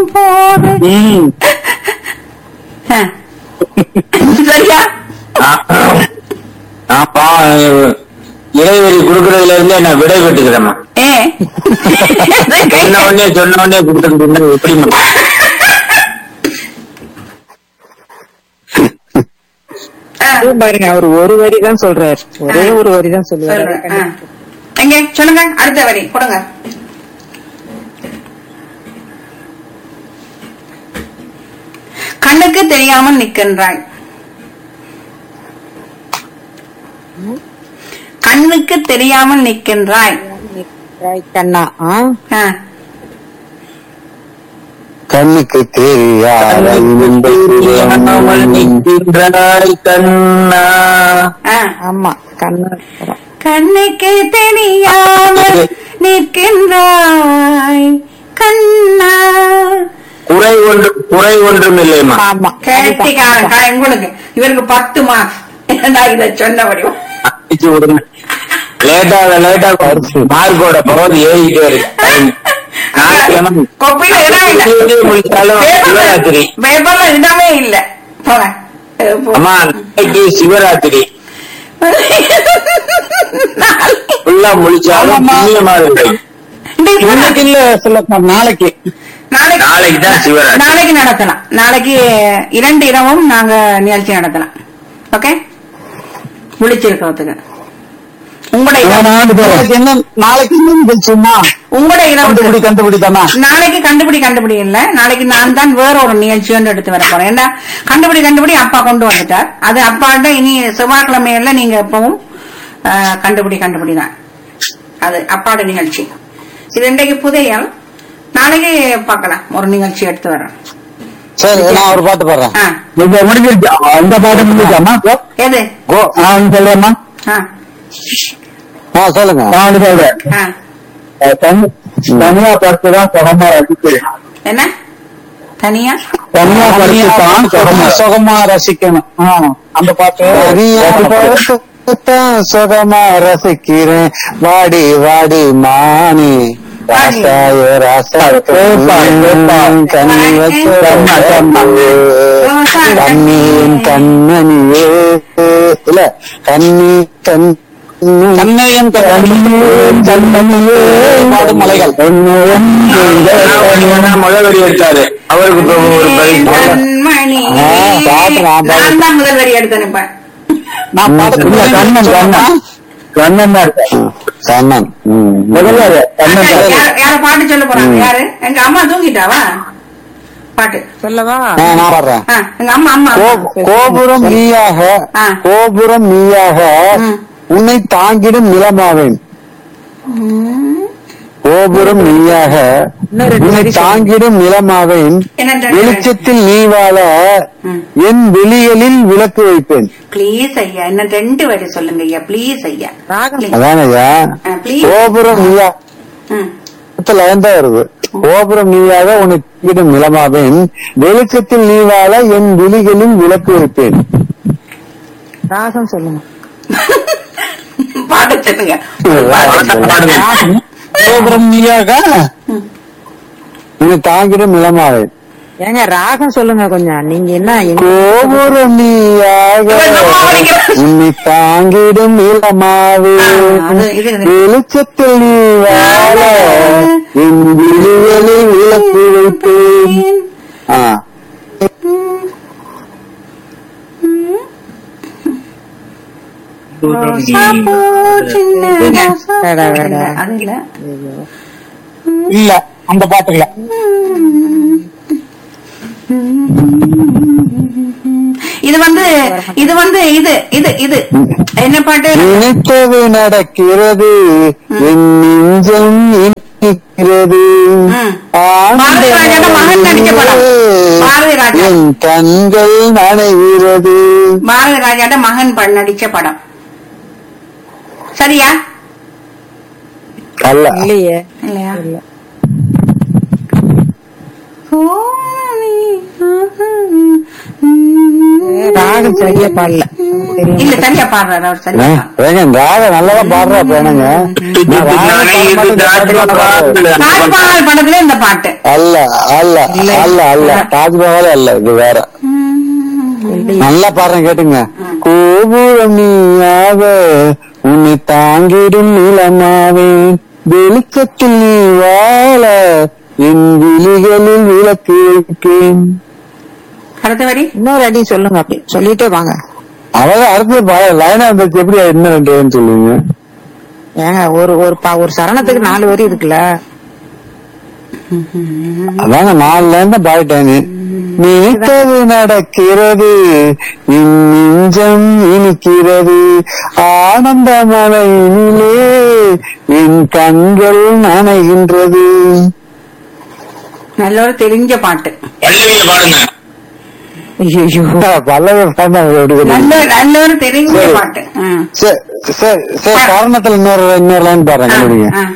போது ம். ஆ. சரியா நான் பா- இடைவெளி கொடுக்கறதுல இருந்து நான் விடை பெற்றுக்கிறேம்மா ஏ சொன்ன உடனே சொன்ன உடனே கொடுத்துட்டு எப்படிமா ஆ, அதுவும் பாருங்க அவர் ஒரு வரி தான் சொல்றாரு ஒரே ஒரு வரி தான் சொல்லுவாரு சொல்றேன். ஆ. எங்க சொல்லுங்க அடுத்த வரி கொடுங்க கண்ணுக்கு தெரியாமல் நிற்கின்றாய் கண்ணுக்கு தெரியாமல் நிற்கின்றாய் கண்ணா ஆ? ஆ. கண்ணுக்கு தெரியாத இன்பம் தெரியாமல் நிற்கின்றாய் கண்ணா ஆ. ஆமா கண்ணா கண்ணுக்கு தெரியாமல் நிற்கின்றாய் கண்ணா குறை ஒன்று குறை ஒன்றும் இல்லையம்மா ஆமா கேட்டிக்காரன் கா- உங்களுக்கு இவருக்கு பத்து மார்க்ஸ் ஏன்டா இத சொன்னபடி அடிச்சு விடுங்க லேட்டாக லேட்டாக மார்க்கோட பகுதி ஏறிக்கிட்டே இருக்கு நாளைக்கு என்ன? கொப்பையில இடம் இல்ல இது முடிச்சாலும் சிவராத்திரி பேப்பர்ல இடமே இல்ல போங்க அஹ் போ. அம்மா நாளைக்கு சிவராத்திரி ஃபுல்லா முடிச்சாலும் ஆமாம்மா. புண்ணியமா இருக்கு இன்னைக்கு இன்னைக்கு இல்ல சொல்லப்பா நாளைக்கு நாளைக்கு நாளைக்கு தான் சிவராத்திரி நாளைக்கு நடத்தலாம் நாளைக்கு இரண்டு இரவும் நாங்க நிகழ்ச்சி நடத்தலாம் ஓகே விழிச்சிருக்கிறதுக்கு உங்களோட இரவு- நாளைக்கு என்ன நாளைக்கு என்ன நிகழ்ச்சிமா உங்களோட கண்டுபிடி இரவு கண்டுபிடி தானா நாளைக்கு கண்டுபிடி கண்டுபிடி இல்ல நாளைக்கு நான் தான் வேற ஒரு நிகழ்ச்சி வந்து எடுத்து வர போறேன் ஏன்னா கண்டுபிடி கண்டுபிடி அப்பா கொண்டு வந்துட்டார் அது அப்பாட்ட இனி செவ்வாய்க்கிழமையில நீங்க எப்பவும் ஆஹ், கண்டுபிடி கண்டுபிடி தான் அது அப்பாட நிகழ்ச்சி இது இன்றைக்கு புதையல் நாளைக்கு பார்க்கலாம் ஒரு நிகழ்ச்சி எடுத்து வரேன் சரி நான் ஒரு பாட்டு பாடுறேன் ஆ, இப்ப முடிஞ்சிருச்சா அந்த பாட்டு முடிஞ்சிருச்சாமா எது கோ நான் சொல்றேம்மா ஆ, ஆ சொல்லுங்க நான் சொல்றேன் ஆ. தனியா படுத்து தான் சுகமா ரசிக்கணும் என்ன தனியா தனியா படுத்து தான் சுகமா சுகமா ரசிக்கணும் ஆ, அந்த பாட்டு தனியா படுத்து தான் சுகமா ரசிக்கிறேன் வாடி வாடி மானி ராசாய ராசா கண்ணி வச்சு கண்ணியின் கண்ணனியே இல்ல கண்ணி கண் கண்ணையன் கண்ணனியே பாடும் மலைகள் முதல் வரி எடுத்தாரு அவருக்கு இப்ப ஒரு பதில் சொல்ல. கண்மணி ஆ, பாட்டு நான் பாடு. நான் தான் முதல் வரி எடுத்து அனுப்பேன் நான் பாடத்துல கண்ணன் கண்ணன் கண்ணன் தான் இருக்கேன் கண்ணன் முதல்ல கண்ணன் யார யார பாட்டு சொல்ல போறாங்க யாரு எங்க அம்மா தூங்கிட்டாவா பாட்டு சொல்லவா நான் பாடுறேன் ஆ, எங்க அம்மா அம்மா கோ- கோபுரம் நீயாக ஆ. கோபுரம் நீயாக ம். உன்னை தாங்கிடும் நிலமாவேன் கோபுரம் நீயாக இன்னும் ரெண்டு உன்னை வரி சொல்லு. தாங்கிடும் நிலமாவேன் என்ன ரெண்டு வெளிச்சத்தில் நீ வாழ ம். என் வெளிகளில் விளக்கு வைப்பேன் ப்ளீஸ் ஐயா இன்னும் ரெண்டு வரி சொல்லுங்க ஐயா ப்ளீஸ் ஐயா ராகம் Please. அதானயா ah, please. கோபுரம் நீயா ம். லைன் தான் வருது கோபுரம் நீயாக உன்னை தாங்கிடும் நிலமாவேன் வெளிச்சத்தில் நீ வாழ என் விழிகளில் விளக்கு வைப்பேன் ராகம் சொல்லுங்க பாட்டு சொல்லுங்க பாடுங்க. கோபுரம் நீயாக உன்னை தாங்கிடும் நிலமாவேன் ஏங்க ராகம் சொல்லுங்க கொஞ்சம் நீங்க என்ன எங்க- கோபுரம் நீயாக உன்னை தாங்கிடும் நிலமாவே ஆ, அது இது, இது. வெளிச்சத்தில் நீ வாழ என் விழிகளில் விளக்கு வைப்பேன் ஆ ரோசாப்பூ சின்ன ரோசா- வேடா, வேடா. அது இல்ல இல்ல அந்த பாட்டு இல்ல இது வந்து இது வந்து இது இது இது என்ன பாட்டு நினைத்தது நடக்கிறது என் நெஞ்சம் இனிக்கிறது ம். ஆனந்த பாரதி ராஜாவோட மகன் நடிச்ச படம். பாரதி ராஜா. என் கண்கள் நனைகிறது பாரதி ராஜாட்ட மகன் ப- நடிச்ச படம் சரியா அல்ல இல்லையே இல்லையா இல்ல. கோமணி, ராகம் சரியா பாடல இல்ல சரியா பாடுறாரு அவர் சரியா பாடுறாரு. ஏங்க ராக நல்லாதான் பாடுறா அப்ப என்னங்க நான் ராகம் பாட மாட்டேன், இந்த பாட்டு தான் பாடுறேன். தாஜ்மஹால் படத்துல இந்த பாட்டு அல்ல அல்ல அல்ல அல்ல தாஜ்மஹால் அல்ல இது வேற நல்லா பாடுறேன் கேட்டுங்க கோபுரம் நீயாக உன்னை தாங்கிடும் நிலமாவே வெளிச்சத்தில் நீ வாழ என் விழிகளில் விளக்கு வைப்பேன் அடுத்த வரி இன்னொரு அடி சொல்லுங்க அப்படி சொல்லிட்டே வாங்க அவ்வளவு அடுத்து பாட லைனா இருந்துச்சு எப்படி என்ன ரெண்டு சொல்லுவீங்க ஏங்க ஒரு ஒரு பா- ஒரு சரணத்துக்கு நாலு வரி இருக்குல்ல அதாங்க நாலுல இருந்து பாடிட்டாங்க நினைத்தது நடக்கிறது என் நெஞ்சம் இனிக்கிறது ஆனந்த மலையினிலே என் கண்கள் நனைகின்றது நல்ல ஒரு தெரிஞ்ச பாட்டு பள்ளியில பாடுங்க ஐயோ பல்லவி பாடினா எப்படி சொல்லுவீங்க? நல்ல நல்ல ஒரு தெரிஞ்ச சரி. பாட்டு ம். சரி சரி சரி காரணத்துல இன்னொரு இன்னொரு லைன் பாடுறேன் ஆ, கண்டுபிடிங்க ஆ.